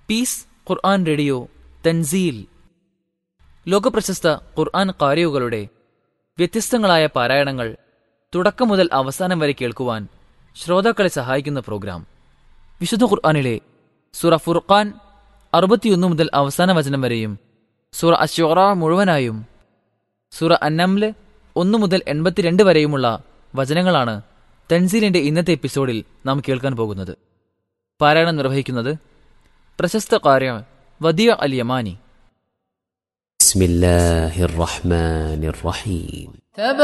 piece ഖുർആൻ radio തൻസീൽ ലോകപ്രശസ്ത ഖുർആൻ കാരിയുകളുടെ വ്യത്യസ്തങ്ങളായ പാരായണങ്ങൾ തുടക്കം മുതൽ അവസാനം വരെ കേൾക്കുവാൻ ശ്രോതാക്കളെ സഹായിക്കുന്ന പ്രോഗ്രാം വിശുദ്ധ ഖുർആനിലെ സൂറ ഫുർഖാൻ അറുപത്തിയൊന്ന് മുതൽ അവസാന വചനം വരെയും സൂറ അശ്വറ മുഴുവനായും സൂറ അന്നംല് ഒന്ന് മുതൽ എൺപത്തിരണ്ട് വരെയുമുള്ള വചനങ്ങളാണ് തൻസീലിന്റെ ഇന്നത്തെ എപ്പിസോഡിൽ നാം കേൾക്കാൻ പോകുന്നത് പാരായണം നിർവഹിക്കുന്നത് പ്രശസ്ത കാര്യ വദിയ അൽ യമാനി بسم الله الرحمن الرحيم